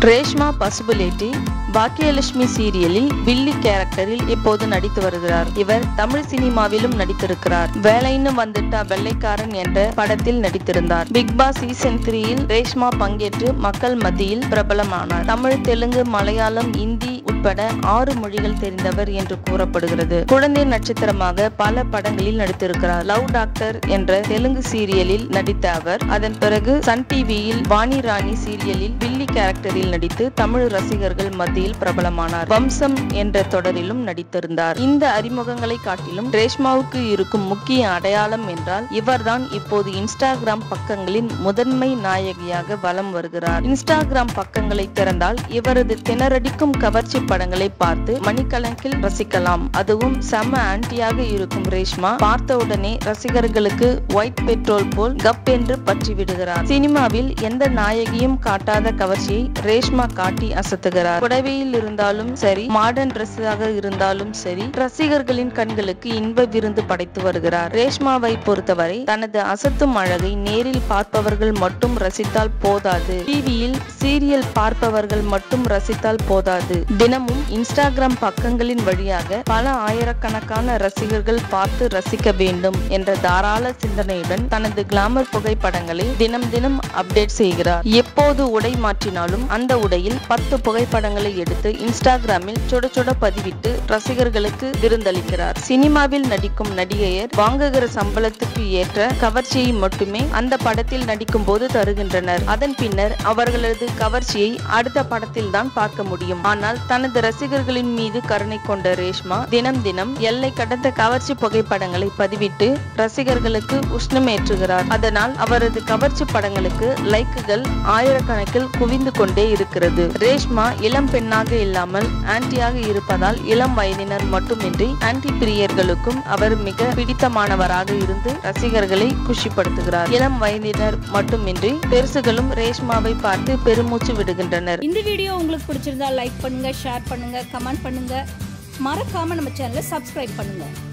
ரேஷ்மா பசுபுலேட்டி பாக்கியலட்சுமி சீரியலில் வில்லி கேரக்டரில் இப்போது நடித்து வருகிறார் இவர் தமிழ் சினிமாவிலும் நடித்திருக்கிறார் வேலைன்னு வந்துட்டா வெள்ளைக்காரன் என்ற படத்தில் நடித்திருந்தார் பிக் பாஸ் சீசன் த்ரீயில் ரேஷ்மா பங்கேற்று மக்கள் மத்தியில் பிரபலமானார் தமிழ் தெலுங்கு மலையாளம் இந்தி உட்பட ஆறு மொழிகள் தெரிந்தவர் என்று கூறப்படுகிறது குழந்தை நட்சத்திரமாக பல படங்களில் நடித்திருக்கிறார் லவ் டாக்டர் என்ற தெலுங்கு சீரியலில் நடித்த அவர் அதன் பிறகு சன் டிவியில் வாணி ராணி சீரியலில் வில்லி கேரக்டரில் நடித்து தமிழ் ரசிகர்கள் மத்தியில் பிரபலமானார் வம்சம் என்ற தொடரிலும் நடித்திருந்தார் இந்த அறிமுகங்களை காட்டிலும் ரேஷ்மாவுக்கு இருக்கும் முக்கிய அடையாளம் என்றால் இவர்தான் இப்போது இன்ஸ்டாகிராம் பக்கங்களின் முதன்மை நாயகியாக வலம் வருகிறார் இன்ஸ்டாகிராம் பக்கங்களை திறந்தால் இவரது திணறடிக்கும் கவர்ச்சி படங்களை பார்த்து மணிக்கணக்கில் ரசிக்கலாம் அதுவும் செம ஆன்டியாக இருக்கும் ரேஷ்மா பார்த்தவுடனே ரசிகர்களுக்கு ஒயிட் பெட்ரோல் போல் கப் என்று பற்றி விடுகிறார் சினிமாவில் எந்த நாயகியும் காட்டாத கவர்ச்சியை ரேஷ்மா காட்டி அசத்துகிறார் புடவையில் இருந்தாலும் சரி மாடர்ன் ட்ரெஸ்ஸாக இருந்தாலும் சரி ரசிகர்களின் கண்களுக்கு இன்ப விருந்து படைத்து வருகிறார் ரேஷ்மாவை பொறுத்தவரை தனது அசத்தும் அழகை நேரில் பார்ப்பவர்கள் மட்டும் ரசித்தால் போதாது டிவியில் சீரியல் பார்ப்பவர்கள் மட்டும் ரசித்தால் போதாது தினமும் இன்ஸ்டாகிராம் பக்கங்களின் வழியாக பல ஆயிரக்கணக்கான ரசிகர்கள் பார்த்து ரசிக்க வேண்டும் என்ற தாராள சிந்தனையுடன் தனது கிளாமர் புகைப்படங்களை தினம் தினம் அப்டேட் செய்கிறார் எப்போது உடை மாற்றினாலும் அந்த உடையில் பத்து புகைப்படங்களை எடுத்து இன்ஸ்டாகிராமில் சுட சுட பதிவிட்டு ரசிகர்களுக்கு விருந்தளிக்கிறார் சினிமாவில் நடிக்கும் நடிகையர் வாங்குகிற சம்பளத்துக்கு ஏற்ற கவர்ச்சியை மட்டுமே அந்த படத்தில் நடிக்கும் போது தருகின்றனர் அதன் பின்னர் அவர்களது கவர்ச்சியை அடுத்த படத்தில் தான் பார்க்க முடியும் ஆனால் தனது ரசிகர்களின் மீது கருணை கொண்ட ரேஷ்மா தினம் தினம் எல்லை கடந்த கவர்ச்சி புகைப்படங்களை பதிவிட்டு ரசிகர்களுக்கு உஷ்ணமேற்றுகிறார் அதனால் அவரது கவர்ச்சி படங்களுக்கு லைக்குகள் ஆயிரக்கணக்கில் குவிந்து கொண்டே இருக்கிறது ரேஷ்மா இளம் பெண்ணாக இல்லாமல் ஆன்டியாக இருப்பதால் இளம் வயதினர் மட்டுமின்றி ஆன்டி பிரியர்களுக்கும் அவர் மிக பிடித்தமானவராக இருந்து ரசிகர்களை குஷிப்படுத்துகிறார் இளம் வயதினர் மட்டுமின்றி பெருசுகளும் ரேஷ்மாவை பார்த்து பெருமூச்சு விடுகின்றனர் இந்த வீடியோ உங்களுக்கு பிடிச்சிருந்தா லைக் பண்ணுங்க ஷேர் பண்ணுங்க கமெண்ட் பண்ணுங்க மறக்காம நம்ம சேனலை சப்ஸ்கிரைப் பண்ணுங்க